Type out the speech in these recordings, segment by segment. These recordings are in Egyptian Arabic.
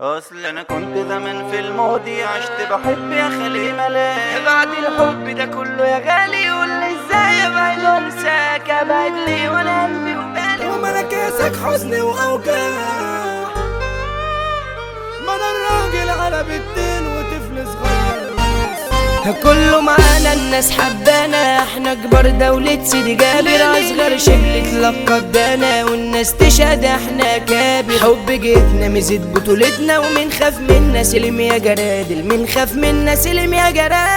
اصل انا كنت زمان في الماضي عشت بحب يا خلي ملاك بعد الحب ده كله يا غالي قول لي ازاي ابعد وانساك ابعد لي وانا قلبي وبالي وما كاسك حزن واوجاع ما انا الراجل على بنتين وطفل صغير كله معانا الناس حبانا احنا كبار دولة سيدي جابر اصغر شبل لقب دانا والناس تشهد احنا كابر حب جيتنا مزيد بطولتنا ومن خاف منا سلم يا جرادل من خاف منا سلم يا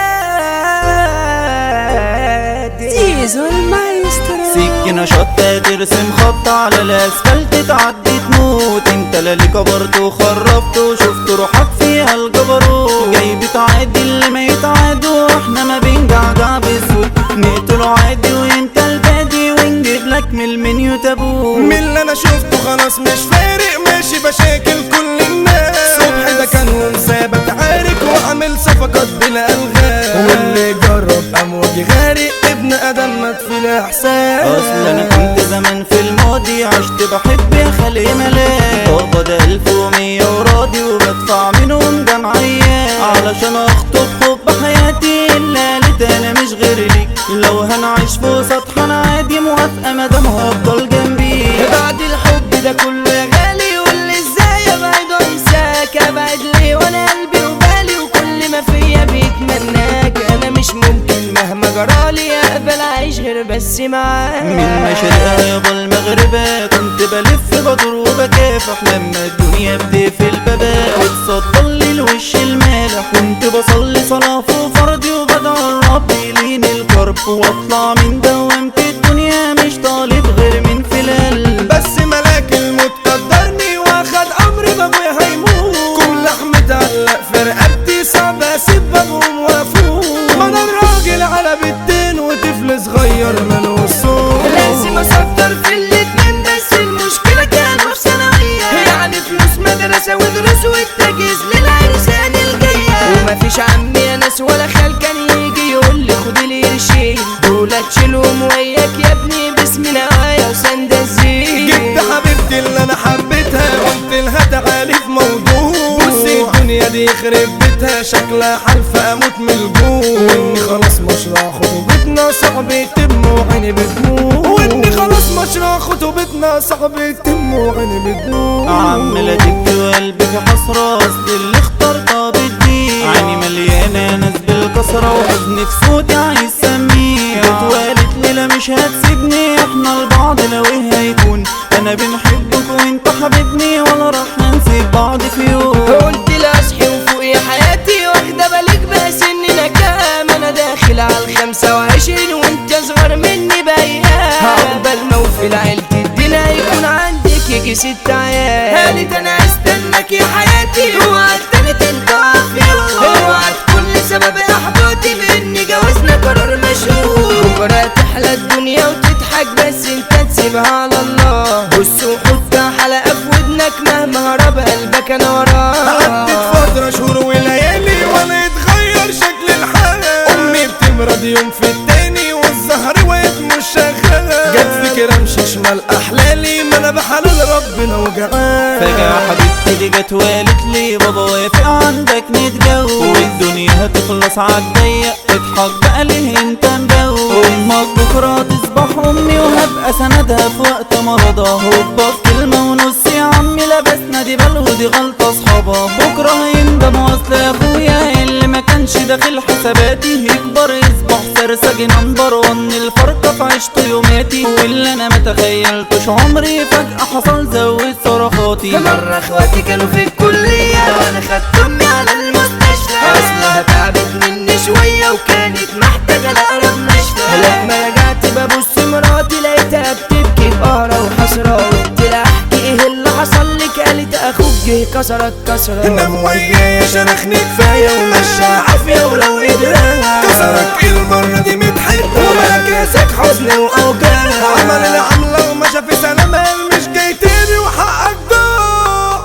جرادل زيزو المايسترو سكينة شطة ترسم خط على الاسفلت تعدي تموت انت لا اللي كبرت وخربت وشفت روحك فيها الجبروت جاي بتعدي اللي ما يتعاد واحنا ما بنجعجع بسود نقتله عادي وانت البادي ونجيب لك من المنيو تابوت من اللي انا شفته خلاص مش فارق ماشي بشاكل كل الناس صبح ده كان وانساه بتعارك وعامل صفقات بلا الغاز واللي جرب امواجي غارق ابن ادم مات في الاحساس اصل انا كنت زمان في الماضي عشت بحب يا خلي ملاك بابا ده الف ومية وراضي وبدفع منهم جمعيات علشان اخطب حب حياتي اللي قالت انا مش غير ليك لو هنعيش في سطح انا عادي موافقة مادام هفضل جنبي بعد الحب ده كله يا غالي قول لي ازاي ابعد وانساك ابعد ليه وانا قلبي وبالي وكل ما فيا بيتمناك انا مش ممكن مهما جرالي اقبل اعيش غير بس معاك من مشارقها يابا المغربة كنت بلف بدور وبكافح لما الدنيا بتقفل بابها وتصدر لي الوش المالح كنت بصلي صلاة فوق فرضي وبدعو الرب يلين الكرب واطلع من دوامة الدنيا مش طالب غير من فلال بس ملاك الموت قدرني واخد امري بابويا هيموت كل لحم تعلق في رقبتي صعب اسيب بابهم وافوق ما انا الراجل على بنتين وطفل صغير ملوش صوت لازم اسطر في الاتنين بس المشكلة كانوا في ثانوية يعني فلوس مدرسة ودروس والتجهيز للعرسان الجاية ومفيش عمي يا ناس ولا خال كان يجي يقول لي خد لي قرشين دول تشيلهم وياك يا ابني باسم نوايا وسند الزين جبت حبيبتي اللي انا حبيتها قلت لها تعالي في موضوع بصي الدنيا دي يخرب بيتها شكلها حلفة اموت من الجوع واني خلاص مشروع خطوبتنا صعب يتم وعيني بتموت واني خلاص مشروع خطوبتنا صعب يتم وعيني بتموت عمالة تبكي وقلبي في حسرة اصل اللي اخترتها بتضيع عيني مليانة ناس بالكسرة وحزن في صوتي عايز سميع اتوالت ليلة مش هتسيبني احنا لبعض لو ايه هيكون انا بنحبك وانت حبيبني ولا راح نسيب بعض في يوم قلت لي اصحي وفوقي حياتي واخدة بالك بس اننا كام انا داخل على الخمسة وعشرين وانت اصغر مني بايام عقبال ما وفي عيلتي الدنيا يكون عندك يجي ست عيال قالت انا استناك يا حياتي اوعى تاني تنضاف اوعى تكون لسبب احباطي لان جوازنا قرار مشهور بكرة تحلى الدنيا وتضحك بس انت تسيبها على الله بص وحط حلقة في ودنك مهما هرب قلبك انا وراه عدت فترة شهور وليالي ولا يتغير شكل الحال أمي بتمرض يوم في التاني والزهر وقت مش شغالة جت فكرة امشي شمال أحلالي ما أنا بحلال ربنا وجعان فجأة حبيبتي دي جت وقالت لي بابا وافق عندك نتجوز والدنيا هتخلص عالضيق اضحك بقى ليه انت مجوز امك بكرة تصبح امي وهبقى سندها في وقت مرضها هوبا في كلمة ونص يا عمي لبسنا دي بل ودي غلطة اصحابها بكرة هيندم اصل يا اخويا اللي ما كانش داخل حساباتي يكبر يصبح سرسجي نمبر وان الفرقة في عشت يوماتي واللي انا ما تخيلتش عمري فجأة حصل زود صرخاتي مرة اخواتي كانوا في الكلية وانا خدت امي على المستشفى اصلها تعبت مني شوية وكانت محتاجة لأقرب مشفى لما رجعت ببص مراتي لقيتها بتبكي بقهرة وحسرة قلت لها احكي ايه اللي حصل لك قالت اخوك جه كسرك كسرة نام ويايا شرخني كفاية ومشى عافية ولو قدرها كسرك المرة دي متحب وما كاسك حزن وأوجاع عمل العملة ومشى في سلامة مش جاي تاني وحقك ضاع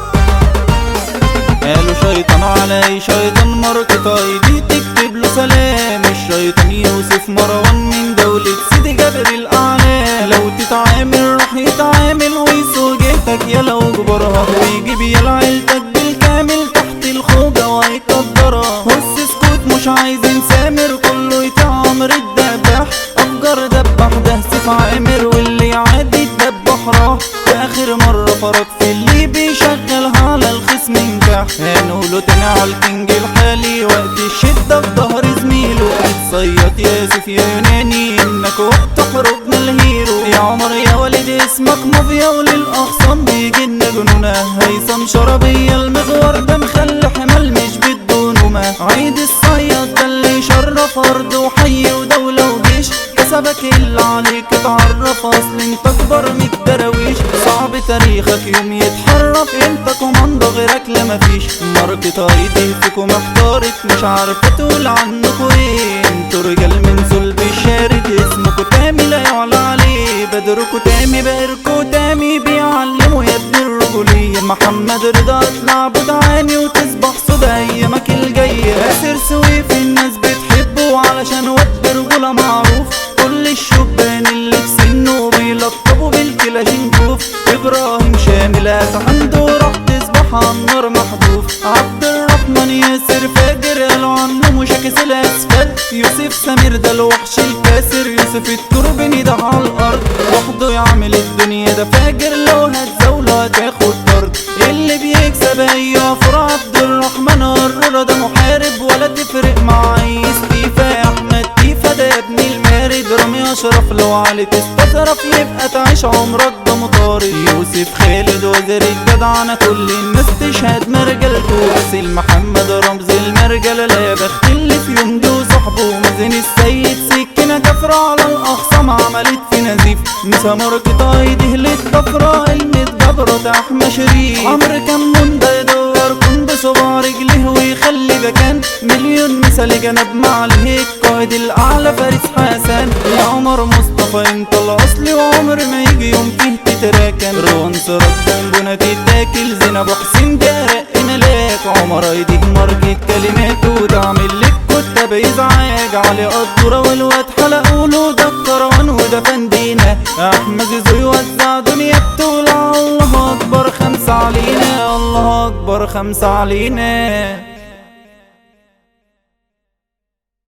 قالوا شيطان علي شيطان ماركة ايدي تكتب له سلام الشيطان يوسف مروان من دولة سيدي جابر الأعلى لو تتعامل راح يتعامل ويسوق جهتك يا لو جبرها ويجيب يا عيلتك بالكامل بيشغلها على الخصم نجاح هنقوله تاني على الكينج الحالي وقت الشدة في ظهر زميله اتصيط يا يوسف يا يوناني انك وقت حروبنا الهيرو يا عمر يا ولد اسمك مافيا وللاخصام بيجن جنونه هيثم شربية المغور ده مخلي حمل مش بدونه ما عيد الصياد ده اللي يشرف ارض وحي ودولة وجيش كسبك اللي عليك اتعرف اصل انت اكبر من الدراويش صعب تاريخك يوم يتحرف انت كوماندو غيرك لا مفيش ماركة ايدي فيكم محتارك مش عارفة تقول عنكوا ايه انتوا رجال من صلب الشارد اسمكوا تامي لا يعلى عليه بدركوا تامي بقركوا تامي بيعلموا يا ابن الرجولية محمد رضا اطلع بدعاني وتصبح صدى ايامك الجاية ياسر سويف الناس بتحبه علشان واد رجولة معروف كل الشبان اللي في سنه بيلقبوا بالكلاشينكوف ابراهيم شاملات عنده راح تصبح على النار محذوف عبد الرحمن ياسر فاجر قالوا عنه مشاكس الاسفل يوسف سمير ده الوحش الكاسر يوسف التربني ده على الارض وحده يعمل الدنيا ده فاجر لو هتزاوله هتاخد طرد اللي بيكسب ايوه فرع عبد الرحمن قرر ده محارب ولا تفرق مع اي استيفا احمد تيفا ده يا ابن المارد رامي اشرف لو علي تستظرف يبقى تعيش عمرك ده مطارد يوسف خالد وزير الجدعنة كل الناس تشهد مرجلته واسل محمد رمز المرجلة لا يا بخت اللي في يوم دو صاحبه مازن السيد سكينة كفرة على الاخصام عملت في نزيف مسا ماركة ايده للطفرة المتجبرة احمى شريف عمرو كمون ده يدور كن بصباع رجله ويخلي مكان مليون مثال جنب مع الهيك قائد الاعلى فارس حسن يا عمر مصطفى انت الاصلي وعمر ما يجي يوم فيه تتراكن روان سرط بنبونة تتاكل زين ابو حسين ده رق ملاك عمر ايديه مرجة كلماته تعمل لك كتاب يزعاج علي قدورة والواد حلقوا له ده الكروان وده فندينا احمد زوي وزع دنيا بتولع الله اكبر خمسة علينا الله اكبر خمسة علينا